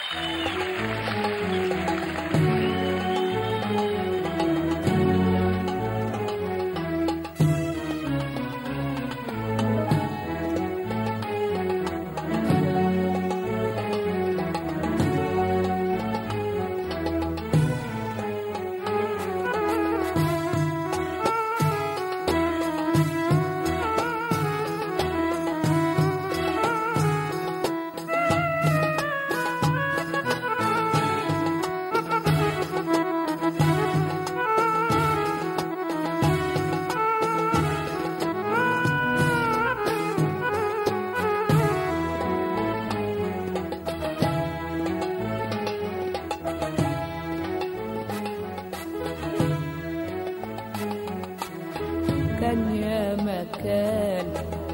كان يا مكان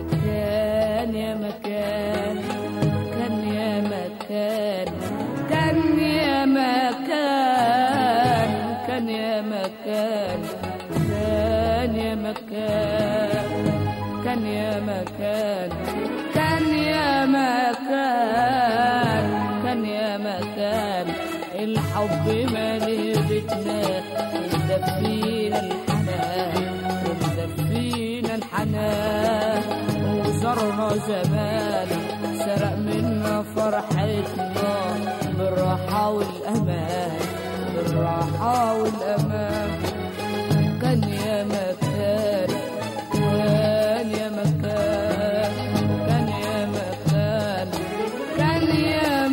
كان يا مكان كان يا مكان كان يا مكان كان يا مكان كان يا مكان كان يا مكان كان يا مكان كان يا مكان الحب مالي بيتنا ودفينا الحنان ودفينا الحنان وزرنا زمان سرق منا فرحتنا بالراحة والأمان بالراحة والأمان كان يا مكان كان يا مكان كان يا مكان كان يا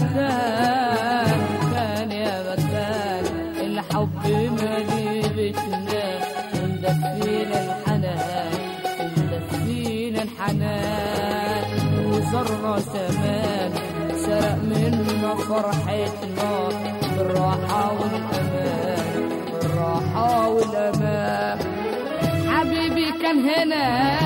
مكان كان يا مكان الحب مالي بيتنا ومدفينا الحنان ومدفينا الحنان وزرنا زمان سرق منا فرحتنا بالراحة والأمان بالراحة والأمان حبيبي كان هنا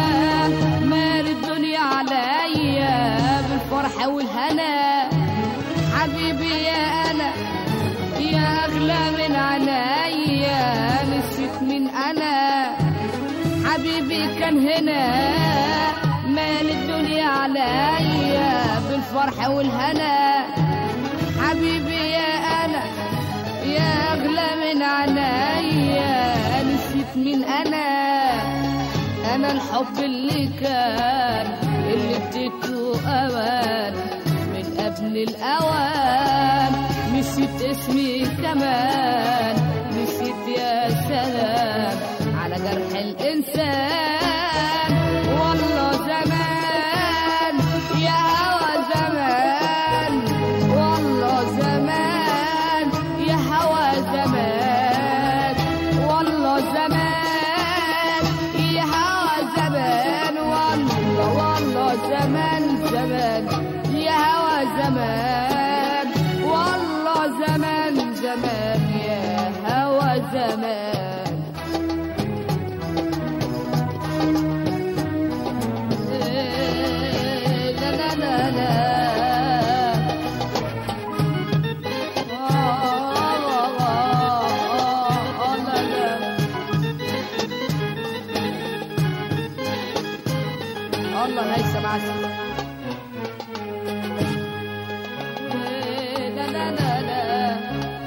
مال الدنيا عليا بالفرح والهنا حبيبي يا انا يا اغلى من عينيا نسيت من انا حبيبي كان هنا مال الدنيا عليا بالفرح والهنا حبيبي يا انا يا اغلى من عينيا نسيت من انا انا الحب اللي كان اللي اديته امان من قبل الاوان نسيت اسمي كمان نسيت يا سلام على جرح الانسان والله زمان يا هوى زمان والله زمان يا هوى زمان والله زمان يا هوى زمان والله والله زمان زمان يا هوى زمان والله زمان زمان يا هوى زمان لا لا لا لا الله هيثم عسل لا لا لا لا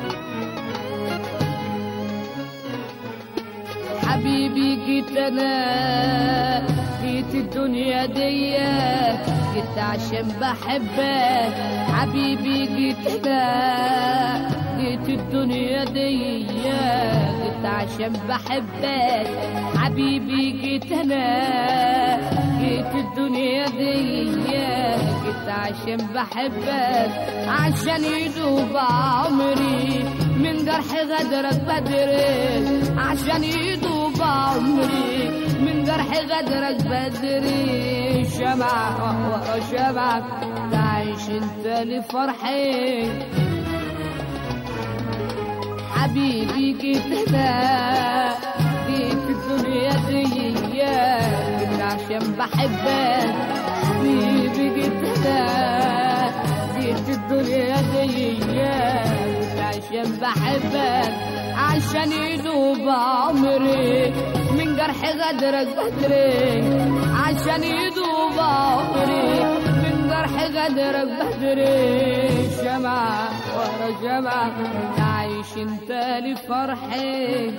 حبيبي جيت انا جيت الدنيا دي جيت عشان بحبك حبيبي جيت انا جيت الدنيا دي جيت عشان بحبك حبيبي جيت انا جيت الدنيا دي جيت عشان بحبك عشان يدوب عمري من جرح غدرك بدري عشان يدوب عمري من جرح غدرك بدري شمع ورا شمع تعيش انت لفرحي حبيبي جيت انا جيت الدنيا دي جيت عشان بحبك حبيبي جيت انا جيت الدنيا دي جيت عشان بحبك عشان يدوب عمري من جرح غدرك بدري عشان يدوب عمري من جرح غدرك بدري شمعة ورا شمعة تعيش انت لفرحي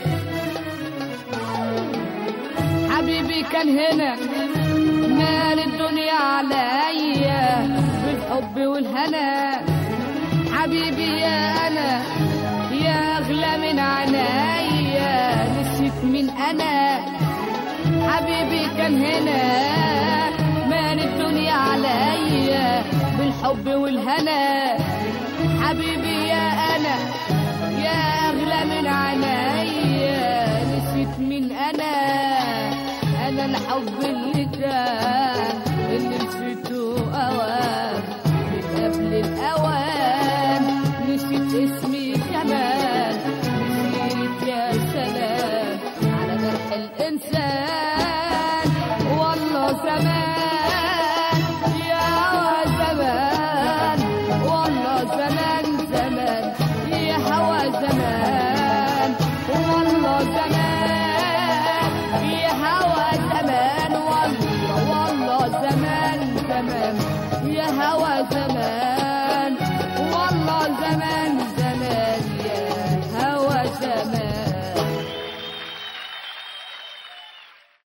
حبيبي كان هنا مال الدنيا عليا بالحب والهنا حبيبي يا انا يا اغلى من عنايا نسيت من انا حبيبي كان هنا مال الدنيا عليا بالحب والهنا حبيبي يا انا يا اغلى من عنايا نسيت من انا انا الحب اللي كان اللي نسيته اوان من قبل الاوان نسيت اسمي كمان نسيت يا سلام على جرح الانسان والله زمان يا هوا زمان والله زمان زمان يا هوا زمان والله زمان يا هوا زمان والله والله زمان زمان يا هوا زمان والله زمان